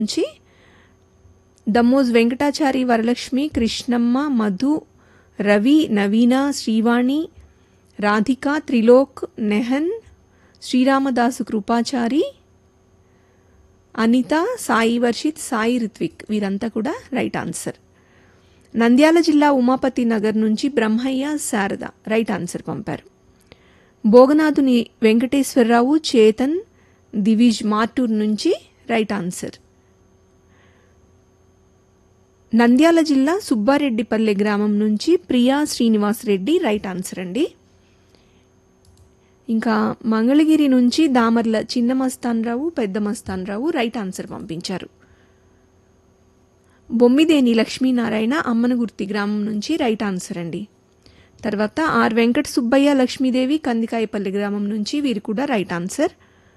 నుంచి దమ్మోజ్ వెంకటాచారి వరలక్ష్మి కృష్ణమ్మ మధు రవి నవీన శ్రీవాణి రాధిక త్రిలోక్ నెహన్ శ్రీరామదాసు కృపాచారి అనిత సాయి వర్షిత్ సాయి రిత్విక్ వీరంతా కూడా రైట్ ఆన్సర్ నంద్యాల జిల్లా ఉమాపతి నగర్ నుంచి బ్రహ్మయ్య శారద రైట్ ఆన్సర్ పంపారు భోగనాథుని వెంకటేశ్వరరావు చేతన్ దివిజ్ మార్టూర్ నుంచి రైట్ ఆన్సర్ నంద్యాల జిల్లా సుబ్బారెడ్డిపల్లె గ్రామం నుంచి ప్రియా శ్రీనివాస్ రెడ్డి రైట్ ఆన్సర్ అండి ఇంకా మంగళగిరి నుంచి దామర్ల చిన్న మస్తాన్రావు పెద్ద మస్తాన్రావు రైట్ ఆన్సర్ పంపించారు బొమ్మిదేని లక్ష్మీనారాయణ అమ్మనగుర్తి గ్రామం నుంచి రైట్ ఆన్సర్ అండి తర్వాత ఆర్ వెంకట సుబ్బయ్య లక్ష్మీదేవి కందికాయపల్లి గ్రామం నుంచి వీరు కూడా రైట్ ఆన్సర్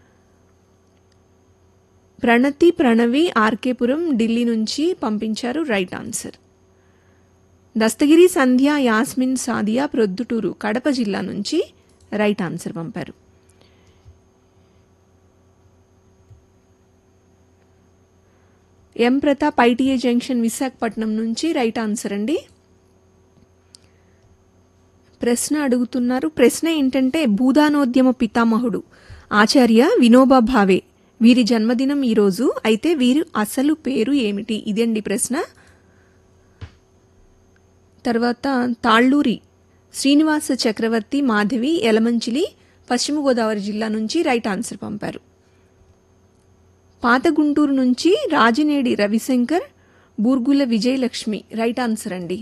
ప్రణతి ప్రణవి ఆర్కేపురం ఢిల్లీ నుంచి పంపించారు రైట్ ఆన్సర్ దస్తగిరి సంధ్య యాస్మిన్ సాదియా ప్రొద్దుటూరు కడప జిల్లా నుంచి రైట్ ఆన్సర్ పంపారు M Pratap ITA junction Visakhapatnam నుంచి రైట్ ఆన్సర్ అండి ప్రశ్న అడుగుతున్నారు ప్రశ్న ఏంటంటే భూదానోద్యమ పితామహుడు ఆచార్య వినోబా భావే వీరి జన్మదినం ఈరోజు అయితే వీరు అసలు పేరు ఏమిటి ఇదండి ప్రశ్న తర్వాత తాళ్ళూరి శ్రీనివాస చక్రవర్తి మాధవి యలమంచిలి పశ్చిమ గోదావరి జిల్లా నుంచి రైట్ ఆన్సర్ పంపారు పాత గుంటూరు నుంచి రాజినేడి రవిశంకర్ బూర్గుల విజయలక్ష్మి రైట్ ఆన్సర్ అండి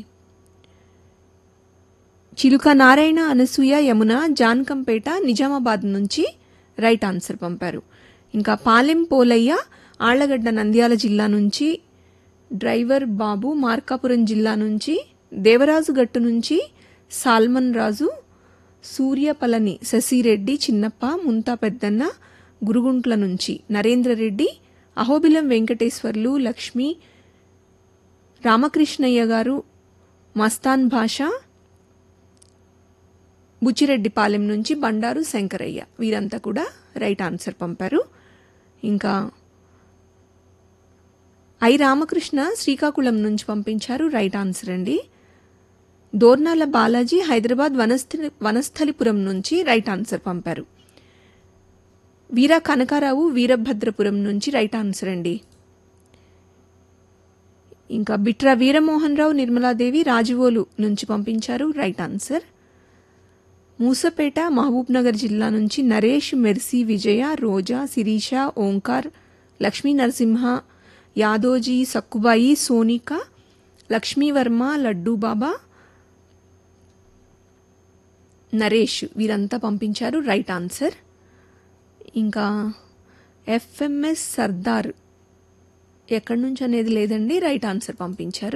చిలుక నారాయణ అనసూయ యమున జాన్కంపేట నిజామాబాద్ నుంచి రైట్ ఆన్సర్ పంపారు ఇంకా పాలెం పోలయ్య ఆళ్లగడ్డ నంద్యాల జిల్లా నుంచి డ్రైవర్ బాబు మార్కాపురం జిల్లా నుంచి దేవరాజు గట్టు నుంచి సాల్మన్ రాజు సూర్యపలని శశిరెడ్డి చిన్నప్ప ముంతా పెద్దన్న గురుగుంట్ల నుంచి నరేంద్రరెడ్డి అహోబిలం వెంకటేశ్వర్లు లక్ష్మి రామకృష్ణయ్య గారు మస్తాన్ భాష బుచ్చిరెడ్డిపాలెం నుంచి బండారు శంకరయ్య వీరంతా కూడా రైట్ ఆన్సర్ పంపారు ఇంకా ఐ రామకృష్ణ శ్రీకాకుళం నుంచి పంపించారు రైట్ ఆన్సర్ అండి దోర్నాల బాలాజీ హైదరాబాద్ వనస్థలి వనస్థలిపురం నుంచి రైట్ ఆన్సర్ పంపారు వీర కనకారావు వీరభద్రపురం నుంచి రైట్ ఆన్సర్ అండి ఇంకా బిట్రా వీరమోహన్ రావు నిర్మలాదేవి రాజువోలు నుంచి పంపించారు రైట్ ఆన్సర్ మూసపేట మహబూబ్ నగర్ జిల్లా నుంచి నరేష్ మెర్సీ విజయ రోజా శిరీష ఓంకార్ లక్ష్మీ నరసింహ యాదోజీ సక్కుబాయి సోనిక లక్ష్మీవర్మ లడ్డూ బాబా నరేష్ వీరంతా పంపించారు రైట్ ఆన్సర్ ఇంకా ఎఫ్ఎంఎస్ సర్దార్ ఎక్కడి నుంచి అనేది లేదండి రైట్ ఆన్సర్ పంపించారు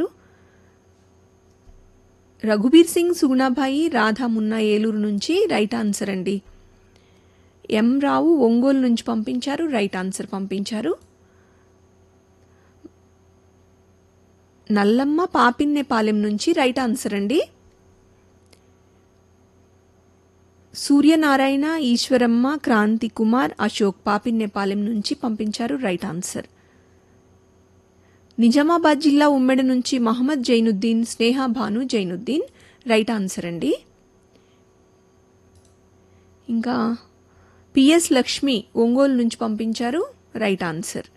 రఘుబీర్ సింగ్ సుగుణాబాయి రాధా మున్నా ఏలూరు నుంచి రైట్ ఆన్సర్ అండి ఎం రావు ఒంగోలు నుంచి పంపించారు రైట్ ఆన్సర్ పంపించారు నల్లమ్మ పాపిన్నెపాలెం నుంచి రైట్ ఆన్సర్ అండి సూర్యనారాయణ ఈశ్వరమ్మ క్రాంతి కుమార్ అశోక్ పాపిన్నెపాలెం నుంచి పంపించారు రైట్ ఆన్సర్ నిజామాబాద్ జిల్లా ఉమ్మెడ నుంచి మహమ్మద్ జైనుద్దీన్ స్నేహ భాను జైనుద్దీన్ రైట్ ఆన్సర్ అండి ఇంకా పిఎస్ లక్ష్మి ఒంగోలు నుంచి పంపించారు రైట్ ఆన్సర్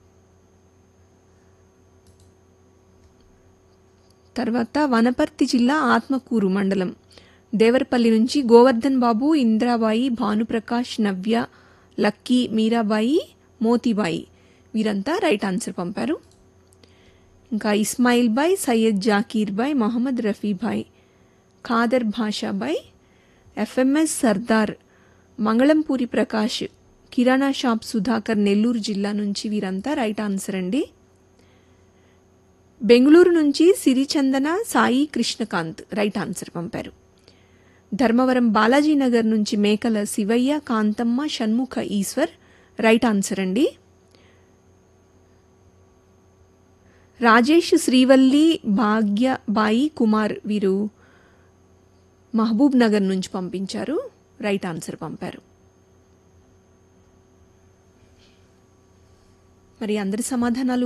తర్వాత వనపర్తి జిల్లా ఆత్మకూరు మండలం దేవరపల్లి నుంచి గోవర్ధన్ బాబు ఇంద్రాబాయి భానుప్రకాష్ నవ్య లక్కీ మీరాబాయి మోతీబాయి వీరంతా రైట్ ఆన్సర్ పంపారు ఇంకా ఇస్మాయిల్ బాయ్ సయ్యద్ జాకీర్ బాయ్ మొహమ్మద్ రఫీబాయ్ ఖాదర్ భాషాబాయ్ ఎఫ్ఎంఎస్ సర్దార్ మంగళంపూరి ప్రకాష్ కిరాణా షాప్ సుధాకర్ నెల్లూరు జిల్లా నుంచి వీరంతా రైట్ ఆన్సర్ అండి బెంగళూరు నుంచి సిరిచందన సాయి కృష్ణకాంత్ రైట్ ఆన్సర్ పంపారు ధర్మవరం బాలాజీనగర్ నుంచి మేకల శివయ్య కాంతమ్మ షణ్ముఖ ఈశ్వర్ రైట్ ఆన్సర్ అండి రాజేష్ శ్రీవల్లి భాగ్యబాయి కుమార్ వీరు మహబూబ్ నగర్ నుంచి పంపించారు రైట్ ఆన్సర్ పంపారు మరి అందరి సమాధానాలు